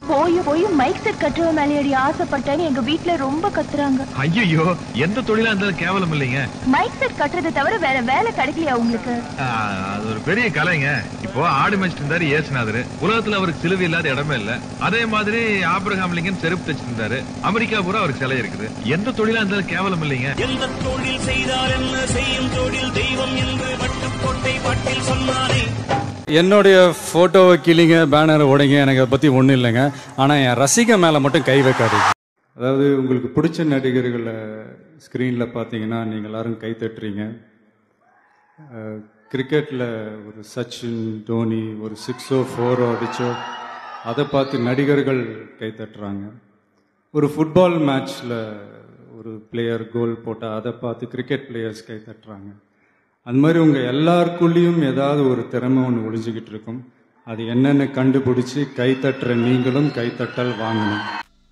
போய் போய் mic set கட்டுற மேலேடி ஆசைப்பட்டேன்னு எங்க வீட்ல ரொம்ப கத்துறாங்க ஐயோ எந்த தொழிலா இருந்தாலும் கேவலம் இல்லைங்க மைக் செட் கட்டுறதை தவிர வேற வேலை கிடைக்கலையா உங்களுக்கு ஆ, அது ஒரு பெரிய கலைங்க இப்போ ஆடு மேய்ச்சிட்டு இருந்தாரு ஏசுநாதர் உலகத்துல அவருக்கு சிலுவை இல்லாத இடமே இல்ல அதே மாதிரி ஆபிரகாம் லிங்கன் செருப்பு தச்சிட்டு இருந்தாரு அமெரிக்கா பூரா அவருக்கு சிலை இருக்குது எந்த தொழிலா இருந்தாலும் கேவலம் இல்லைங்க எந்த தொழில் செய்தால் என்ன செய்யும் தொழில் தெய்வம் என்று வட்டுக்கோட்டை பாட்டில் சொன்னானே என்னுடைய ஃபோட்டோவை கிளிங்க பேனரை உடைங்க எனக்கு அதை பற்றி ஒன்றும் இல்லைங்க ஆனால் என் ரசிக மேலே மட்டும் கை வைக்காதீங்க அதாவது உங்களுக்கு பிடிச்ச நடிகர்களை ஸ்க்ரீனில் பார்த்தீங்கன்னா நீங்கள் எல்லாரும் கை தட்டுறீங்க கிரிக்கெட்டில் ஒரு சச்சின் தோனி ஒரு சிக்ஸோ ஃபோரோ அடிச்சோ அதை பார்த்து நடிகர்கள் கை தட்டுறாங்க ஒரு ஃபுட்பால் மேட்ச்சில் ஒரு பிளேயர் கோல் போட்டால் அதை பார்த்து கிரிக்கெட் பிளேயர்ஸ் கை தட்டுறாங்க அந்த மாதிரி உங்கள் எல்லாருக்குள்ளேயும் ஏதாவது ஒரு திறமை ஒன்று ஒளிஞ்சுக்கிட்டு இருக்கும் அது என்னென்னு கண்டுபிடிச்சி கை தட்டுற நீங்களும் கைத்தட்டல் வாங்கணும்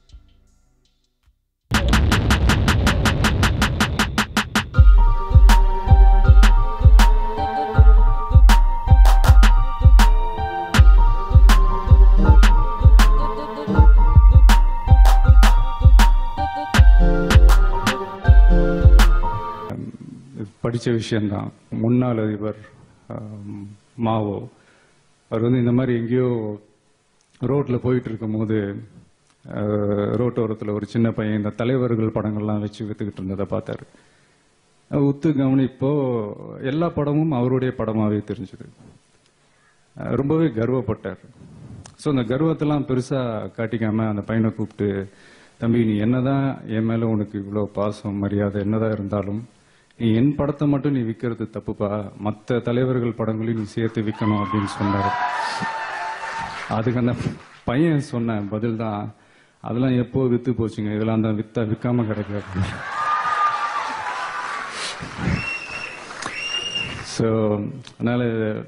படித்த விஷயந்தான் முன்னாள் அதிபர் ஆம், மாவோ அவர் வந்து இந்த மாதிரி எங்கேயோ ரோட்டில் போயிட்டு இருக்கும்போது அஹ், ரோட்டோரத்தில் ஒரு சின்ன பையன் இந்த தலைவர்கள் படங்கள்லாம் வச்சு வித்துக்கிட்டு இருந்ததை பார்த்தாரு அஹ், உத்து கவனிப்போ எல்லா படமும் அவருடைய படமாகவே தெரிஞ்சுது அஹ், ரொம்பவே கர்வப்பட்டார் ஸோ அந்த கர்வத்தெல்லாம் பெருசாக காட்டிக்காம அந்த பையனை கூப்பிட்டு தம்பி நீ என்னதான் என் மேலே உனக்கு இவ்வளோ பாசம் மரியாதை என்னதான் இருந்தாலும் நீ என் படத்தை மட்டும் நீ விற்கிறது தப்புப்பா மற்ற தலைவர்கள் படங்களையும் நீ சேர்த்து விற்கணும் அப்படின்னு சொன்னார் அதுக்கு அந்த பையன் சொன்ன பதில் தான் அதெல்லாம் எப்போ வித்து போச்சுங்க இதெல்லாம் தான் வித்தா விற்காம கிடைக்காது ஸோ அதனால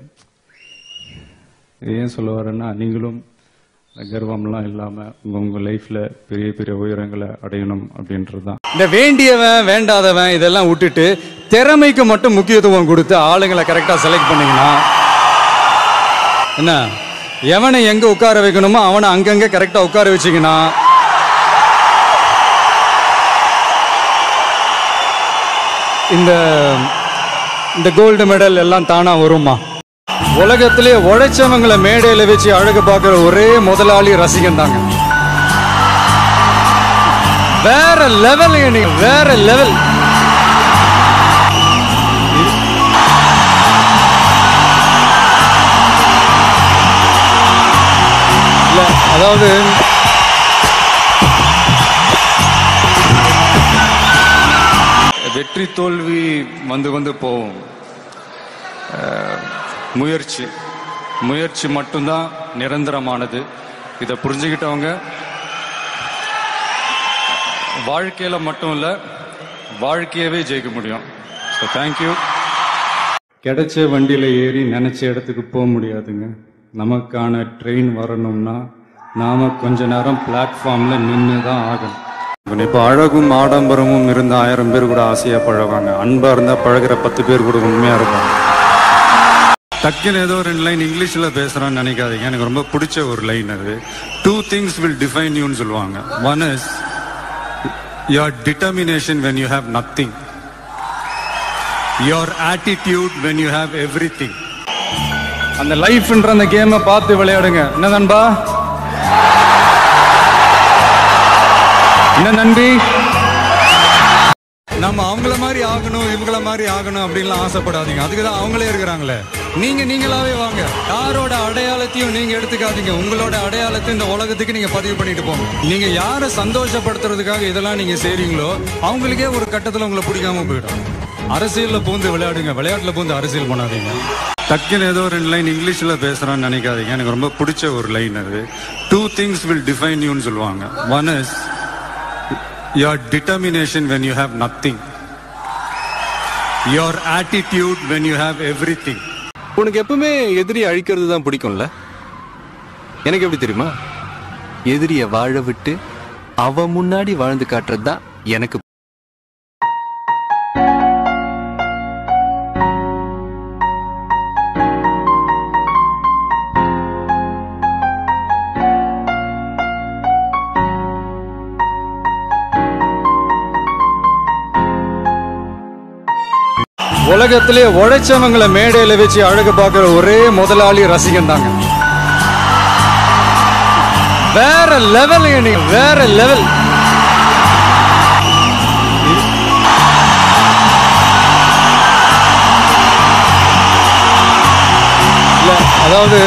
இது ஏன் சொல்ல வரேன்னா நீங்களும் கர்வம்லாம் இல்லாம உங்க உங்க லைஃப்ல பெரிய பெரிய உயரங்களை அடையணும் அப்படின்றது தான் இந்த வேண்டியவன் வேண்டாதவன் இதெல்லாம் விட்டுட்டு திறமைக்கு மட்டும் முக்கியத்துவம் கொடுத்து ஆளுங்களை கரெக்டா செலக்ட் பண்ணீங்கன்னா என்ன எவனை எங்க உட்கார வைக்கணுமோ அவனை அங்கங்க கரெக்டா உட்கார வச்சீங்கன்னா இந்த இந்த கோல்டு மெடல் எல்லாம் தானா வருமா உலகத்திலே உழைச்சவங்களை மேடையில வச்சு அழகு பார்க்கிற ஒரே முதலாளி ரசிகன் தாங்க வேற லெவல் நீங்க வேற லெவல் இல்ல அதாவது வெற்றி தோல்வி வந்து வந்து போகும் அஹ், முயற்சி முயற்சி மட்டும்தான் நிரந்தரமானது இதை புரிஞ்சுக்கிட்டவங்க வாழ்க்கையில மட்டும் இல்ல வாழ்க்கையவே ஜெயிக்க முடியும் ஸோ தேங்க்யூ கிடைச்ச வண்டியில ஏறி நினைச்ச இடத்துக்கு போக முடியாதுங்க நமக்கான ட்ரெயின் வரணும்னா நாம கொஞ்ச நேரம் பிளாட்ஃபார்ம்ல நின்று தான் ஆகணும் இப்போ அழகும் ஆடம்பரமும் இருந்த ஆயிரம் பேர் கூட ஆசையா பழகுவாங்க அன்பா இருந்தா பழகுற பத்து பேர் கூட உண்மையா இருப்பாங்க டக்குன்னு ஏதோ ரெண்டு லைன் இங்கிலீஷ்ல பேசுறான்னு நினைக்காதீங்க எனக்கு ரொம்ப பிடிச்ச ஒரு லைன் அது டூ திங்ஸ் வில் டிஃபைன் யூன்னு சொல்லுவாங்க one is your determination when you have nothing your attitude when you have everything அந்த லைஃப்ன்ற அந்த கேமை பார்த்து விளையாடுங்க என்ன நண்பா என்ன நண்பி நம்ம அவங்கள மாதிரி ஆகணும் இவங்கள மாதிரி ஆகணும் அப்படின்லாம் ஆசைப்படாதீங்க அதுக்கு தான் அவங்களே இருக்கிறாங்களே நீங்க நீங்களாவே வாங்க யாரோட அடையாளத்தையும் நீங்க எடுத்துக்காதீங்க உங்களோட அடையாளத்தை இந்த உலகத்துக்கு நீங்க பதிவு பண்ணிட்டு போங்க நீங்க யாரை சந்தோஷப்படுத்துறதுக்காக இதெல்லாம் நீங்க செய்றீங்களோ அவங்களுக்கே ஒரு கட்டத்துல உங்களை பிடிக்காம போயிடும் அரசியல்ல பூந்து விளையாடுங்க விளையாட்டுல பூந்து அரசியல் பண்ணாதீங்க டக்குன்னு ஏதோ ரெண்டு லைன் இங்கிலீஷ்ல பேசுறான்னு நினைக்காதீங்க எனக்கு ரொம்ப பிடிச்ச ஒரு லைன் அது டூ திங்ஸ் வில் டிஃபைன் யூன்னு சொல்லுவாங்க one is your determination when you have nothing your attitude when you have everything உனக்கு எப்பவுமே எதிரி அழிக்கிறது தான் பிடிக்கும்ல எனக்கு எப்படி தெரியுமா எதிரிய வாழ விட்டு அவன் முன்னாடி வாழ்ந்து காட்டுறது தான் எனக்கு உலகத்திலே உழைச்சவங்களை மேடையில வச்சு அழகு பார்க்கிற ஒரே முதலாளி ரசிகன் தாங்க வேற லெவல் நீங்க வேற லெவல் இல்ல அதாவது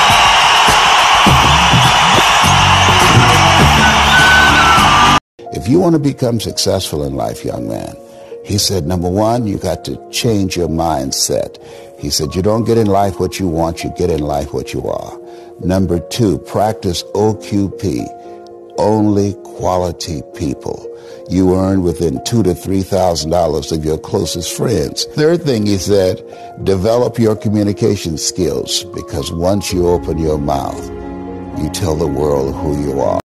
If you want to become successful in life, young man, he said, number one, you got to change your mindset. He said, you don't get in life what you want, you get in life what you are. Number two, practice OQP, only quality people. You earn within two to three thousand dollars of your closest friends. Third thing he said, develop your communication skills because once you open your mouth, you tell the world who you are.